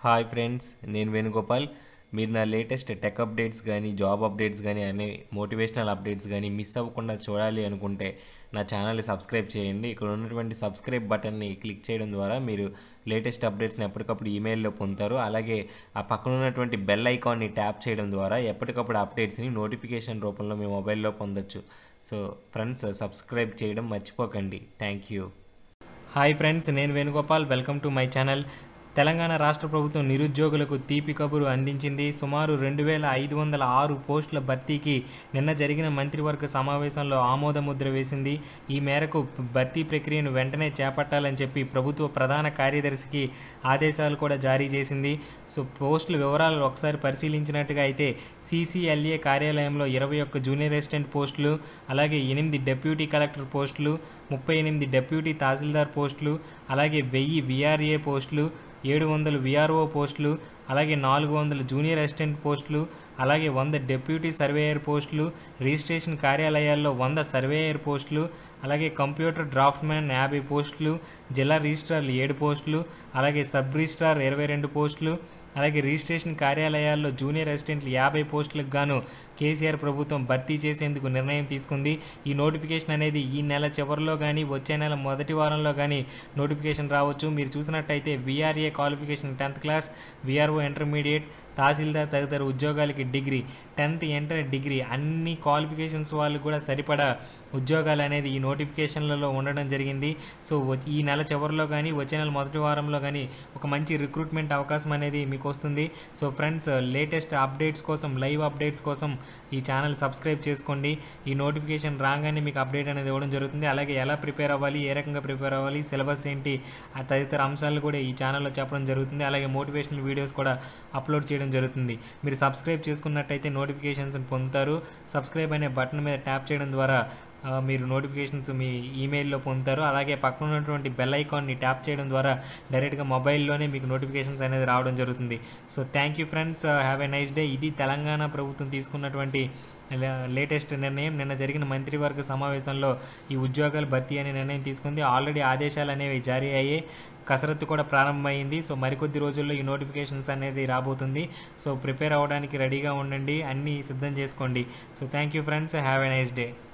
hi friends నేను వేణుగోపాల్ మీరు నా లేటెస్ట్ టెక్ అప్డేట్స్ కానీ జాబ్ అప్డేట్స్ కానీ అనే మోటివేషనల్ అప్డేట్స్ కానీ మిస్ అవ్వకుండా చూడాలి అనుకుంటే నా ఛానల్ని సబ్స్క్రైబ్ చేయండి ఇక్కడ ఉన్నటువంటి సబ్స్క్రైబ్ బటన్ని క్లిక్ చేయడం ద్వారా మీరు లేటెస్ట్ అప్డేట్స్ని ఎప్పటికప్పుడు ఈమెయిల్లో పొందుతారు అలాగే ఆ పక్కన ఉన్నటువంటి బెల్ ఐకాన్ని ట్యాప్ చేయడం ద్వారా ఎప్పటికప్పుడు అప్డేట్స్ని నోటిఫికేషన్ రూపంలో మీ మొబైల్లో పొందొచ్చు సో ఫ్రెండ్స్ సబ్స్క్రైబ్ చేయడం మర్చిపోకండి థ్యాంక్ యూ హాయ్ ఫ్రెండ్స్ నేను Venugopal welcome to my channel Telangana రాష్ట్ర ప్రభుత్వం నిరుద్యోగులకు తీపి కబురు అందించింది సుమారు రెండు వేల ఐదు వందల ఆరు పోస్టుల భర్తీకి నిన్న జరిగిన మంత్రివర్గ సమావేశంలో ఆమోద ముద్ర వేసింది ఈ మేరకు భర్తీ ప్రక్రియను వెంటనే చేపట్టాలని చెప్పి ప్రభుత్వ ప్రధాన కార్యదర్శికి ఆదేశాలు కూడా జారీ చేసింది సో పోస్టుల వివరాలు ఒకసారి పరిశీలించినట్టుగా అయితే సీసీఎల్ఏ కార్యాలయంలో ఇరవై ఒక్క జూనియర్ అసిస్టెంట్ పోస్టులు అలాగే ఎనిమిది డెప్యూటీ కలెక్టర్ పోస్టులు ముప్పై ఎనిమిది డెప్యూటీ తహసీల్దార్ పోస్టులు అలాగే వెయ్యి విఆర్ఏ పోస్టులు ఏడు వందలు విఆర్ఓ పోస్టులు అలాగే నాలుగు వందల జూనియర్ అసిస్టెంట్ పోస్టులు అలాగే వంద డెప్యూటీ సర్వేయర్ పోస్టులు రిజిస్ట్రేషన్ కార్యాలయాల్లో వంద సర్వేయర్ పోస్టులు అలాగే కంప్యూటర్ డ్రాఫ్ట్మ్యాన్ యాభై పోస్టులు జిల్లా రిజిస్ట్రార్లు ఏడు పోస్టులు అలాగే సబ్ రిజిస్ట్రార్ ఇరవై రెండు పోస్టులు అలాగే రిజిస్ట్రేషన్ కార్యాలయాల్లో జూనియర్ అసిస్టెంట్లు యాభై పోస్టులకు గాను కేసీఆర్ ప్రభుత్వం భర్తీ చేసేందుకు నిర్ణయం తీసుకుంది ఈ నోటిఫికేషన్ అనేది ఈ నెల చివరిలో కానీ వచ్చే నెల మొదటి వారంలో కానీ నోటిఫికేషన్ రావచ్చు మీరు చూసినట్టయితే VRA qualification tenth class VRO intermediate తహసీల్దార్ తదితర ఉద్యోగాలకి డిగ్రీ టెన్త్ ఇంటర్ డిగ్రీ అన్ని క్వాలిఫికేషన్స్ వాళ్ళు కూడా సరిపడా ఉద్యోగాలు అనేది ఈ నోటిఫికేషన్లలో ఉండడం జరిగింది సో వచ్చి- ఈ నెల చివరిలో కానీ వచ్చే నెల మొదటి వారంలో కానీ ఒక మంచి రిక్రూట్మెంట్ అవకాశం అనేది మీకు వస్తుంది సో ఫ్రెండ్స్ లేటెస్ట్ అప్డేట్స్ కోసం లైవ్ అప్డేట్స్ కోసం ఈ ఛానల్ సబ్స్క్రైబ్ చేసుకోండి ఈ నోటిఫికేషన్ రాగానే మీకు అప్డేట్ అనేది ఇవ్వడం జరుగుతుంది అలాగే ఎలా ప్రిపేర్ అవ్వాలి ఏ రకంగా ప్రిపేర్ అవ్వాలి సిలబస్ ఏంటి ఆ తదితర అంశాలు కూడా ఈ ఛానల్లో చెప్పడం జరుగుతుంది అలాగే మోటివేషనల్ వీడియోస్ కూడా అప్లోడ్ చేయడం జరుగుతుంది మీరు సబ్స్క్రైబ్ చేసుకున్నట్టయితే నోటిఫికేషన్స్ పొందుతారు సబ్స్క్రైబ్ అనే బటన్ మీద ట్యాప్ చేయడం ద్వారా ఆ, మీరు నోటిఫికేషన్స్ మీ ఈమెయిల్లో పొందుతారు అలాగే పక్కన ఉన్నటువంటి బెల్ ఐకాన్ని ట్యాప్ చేయడం ద్వారా డైరెక్ట్గా మొబైల్లోనే మీకు నోటిఫికేషన్స్ అనేది రావడం జరుగుతుంది so thank you friends have a nice day ఇది తెలంగాణ ప్రభుత్వం తీసుకున్నటువంటి లేటెస్ట్ నిర్ణయం నిన్న జరిగిన మంత్రివర్గ సమావేశంలో ఈ ఉద్యోగాల భర్తీ అనే నిర్ణయం తీసుకుంది ఆల్రెడీ ఆదేశాలు అనేవి జారీ అయ్యాయి కసరత్తు కూడా ప్రారంభమైంది సో మరికొద్ది రోజుల్లో ఈ నోటిఫికేషన్స్ అనేది రాబోతుంది సో ప్రిపేర్ అవ్వడానికి రెడీగా ఉండండి అన్నీ సిద్ధం చేసుకోండి so thank you friends have a nice day